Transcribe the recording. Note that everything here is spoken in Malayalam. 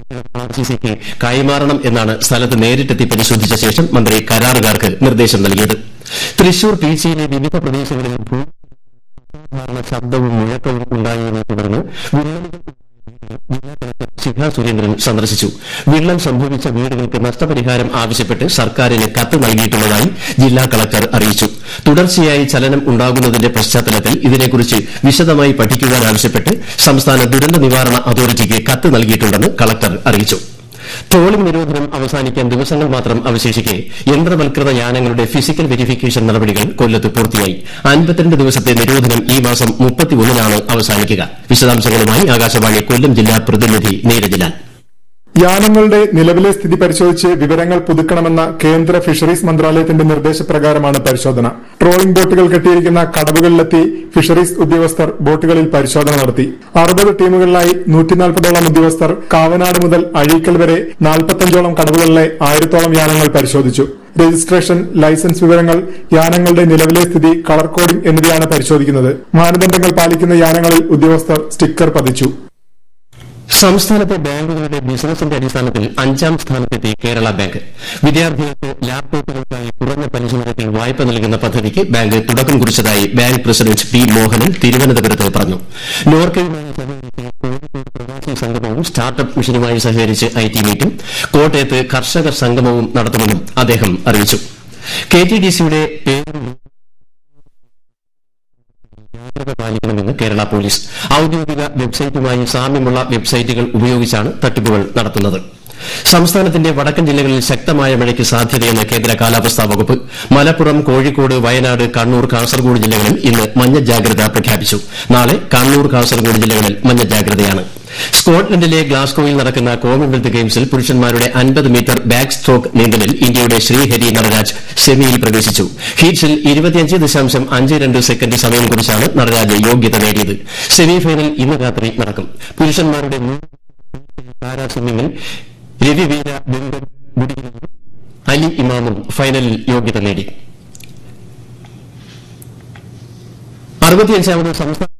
ആർ സി സിക്ക് കൈമാറണം എന്നാണ് സ്ഥലത്ത് നേരിട്ടെത്തി പരിശോധിച്ച ശേഷം മന്ത്രി കരാറുകാർക്ക് നിർദ്ദേശം നൽകിയത് തൃശൂർ പീച്ചിയിലെ വിവിധ പ്രദേശങ്ങളിൽ ഭൂസാധാരണ ശബ്ദവും മുഴക്കവും ഉണ്ടായതിനെ തുടർന്ന് വിള്ളലുകൾ ജില്ലാ കളക്ടർ ശിഖ സുരേന്ദ്രൻ സന്ദർശിച്ചു വിള്ളം സംഭവിച്ച വീടുകൾക്ക് നഷ്ടപരിഹാരം ആവശ്യപ്പെട്ട് സർക്കാരിന് കത്ത് നൽകിയിട്ടുള്ളതായി ജില്ലാ കളക്ടർ അറിയിച്ചു തുടർച്ചയായി ചലനം ഉണ്ടാകുന്നതിന്റെ പശ്ചാത്തലത്തിൽ ഇതിനെക്കുറിച്ച് വിശദമായി പഠിക്കുവാൻ ആവശ്യപ്പെട്ട് സംസ്ഥാന ദുരന്ത നിവാരണ അതോറിറ്റിക്ക് കത്ത് നൽകിയിട്ടുണ്ടെന്ന് കളക്ടർ അറിയിച്ചു ട്രോളിംഗ് നിരോധനം അവസാനിക്കാൻ ദിവസങ്ങൾ മാത്രം അവശേഷിക്കെ യന്ത്രവൽകൃത യാനങ്ങളുടെ ഫിസിക്കൽ വെരിഫിക്കേഷൻ നടപടികൾ കൊല്ലത്ത് പൂർത്തിയായി അൻപത്തിരണ്ട് ദിവസത്തെ നിരോധനം ഈ മാസം മുപ്പത്തിയൊന്നിനാണ് അവസാനിക്കുക വിശദാംശങ്ങളുമായി ആകാശവാണി കൊല്ലം ജില്ലാ പ്രതിനിധി നീരജ് യാനങ്ങളുടെ നിലവിലെ സ്ഥിതി പരിശോധിച്ച് വിവരങ്ങൾ പുതുക്കണമെന്ന കേന്ദ്ര ഫിഷറീസ് മന്ത്രാലയത്തിന്റെ നിർദ്ദേശപ്രകാരമാണ് പരിശോധന ട്രോളിംഗ് ബോട്ടുകൾ കെട്ടിയിരിക്കുന്ന കടവുകളിലെത്തി ഫിഷറീസ് ഉദ്യോഗസ്ഥർ ബോട്ടുകളിൽ പരിശോധന നടത്തി അറുപത് ടീമുകളിലായി നൂറ്റിനാൽപ്പതോളം ഉദ്യോഗസ്ഥർ കാവനാട് മുതൽ അഴീക്കൽ വരെ നാൽപ്പത്തഞ്ചോളം കടവുകളിലെ ആയിരത്തോളം യാനങ്ങൾ പരിശോധിച്ചു രജിസ്ട്രേഷൻ ലൈസൻസ് വിവരങ്ങൾ യാനങ്ങളുടെ നിലവിലെ സ്ഥിതി കളർ കോഡിംഗ് എന്നിവയാണ് പരിശോധിക്കുന്നത് മാനദണ്ഡങ്ങൾ പാലിക്കുന്ന യാനങ്ങളിൽ ഉദ്യോഗസ്ഥർ സ്റ്റിക്കർ പതിച്ചു സംസ്ഥാനത്തെ ബാങ്കുകളുടെ ബിസിനസിന്റെ അടിസ്ഥാനത്തിൽ അഞ്ചാം സ്ഥാനത്തെത്തി കേരള ബാങ്ക് വിദ്യാർത്ഥികൾക്ക് ലാപ്ടോപ്പുകൾക്കായി കുറഞ്ഞ പലിശ നിരക്കിൽ വായ്പ നൽകുന്ന പദ്ധതിക്ക് ബാങ്ക് തുടക്കം കുറിച്ചതായി ബാങ്ക് പ്രസിഡന്റ് പി മോഹനൻ തിരുവനന്തപുരത്ത് പറഞ്ഞു നോർക്കയുമായി സഹകരിച്ച് കോഴിക്കോട് പ്രവാസി സംഗമവും സ്റ്റാർട്ടപ്പ് മിഷനുമായി സഹകരിച്ച് ഐ ടി മീറ്റും കോട്ടയത്ത് കർഷക സംഗമവും നടത്തുമെന്നും അദ്ദേഹം അറിയിച്ചു കെ ടി ഡി സിയുടെ പേര് ജാഗ്രത പാലിക്കണമെന്ന് കേരള പോലീസ് ഔദ്യോഗിക വെബ്സൈറ്റുമായി സാമ്യമുള്ള വെബ്സൈറ്റുകൾ ഉപയോഗിച്ചാണ് തട്ടിപ്പുകൾ നടത്തുന്നത് സംസ്ഥാനത്തിന്റെ വടക്കൻ ജില്ലകളിൽ ശക്തമായ മഴയ്ക്ക് സാധ്യതയെന്ന് കേന്ദ്ര കാലാവസ്ഥാ വകുപ്പ് മലപ്പുറം കോഴിക്കോട് വയനാട് കണ്ണൂർ കാസർഗോഡ് ജില്ലകളിൽ ഇന്ന് മഞ്ഞ ജാഗ്രത പ്രഖ്യാപിച്ചു നാളെ കണ്ണൂർ കാസർഗോഡ് ജില്ലകളിൽ മഞ്ഞ ജാഗ്രതയാണ് സ്കോട്ട്ലൻഡിലെ ഗ്ലാസ്ഗോയിൽ നടക്കുന്ന കോമൺവെൽത്ത് ഗെയിംസിൽ പുരുഷന്മാരുടെ അൻപത് മീറ്റർ ബാക്ക് സ്ട്രോക്ക് നീന്തലിൽ ഇന്ത്യയുടെ ശ്രീഹരി നടരാജ് സെമിയിൽ പ്രവേശിച്ചു ഹീറ്റ്സിൽ ഇരുപത്തിയഞ്ച് ദശാംശം അഞ്ച് രണ്ട് സെക്കൻഡ് സമയം കുറിച്ചാണ് നടരാജ് യോഗ്യത നേടിയത് സെമിഫൈനൽ ഇന്ന് രാത്രി നടക്കും പുരുഷന്മാരുടെ മൂന്ന് പാരാ സ്വിമ്മിംഗിൽ രവിവീര വെങ്കട് ഗുഡിയും അലി ഇമാമും ഫൈനലിൽ യോഗ്യത നേടി അറുപത്തിയഞ്ചാമത് സംസ്ഥാന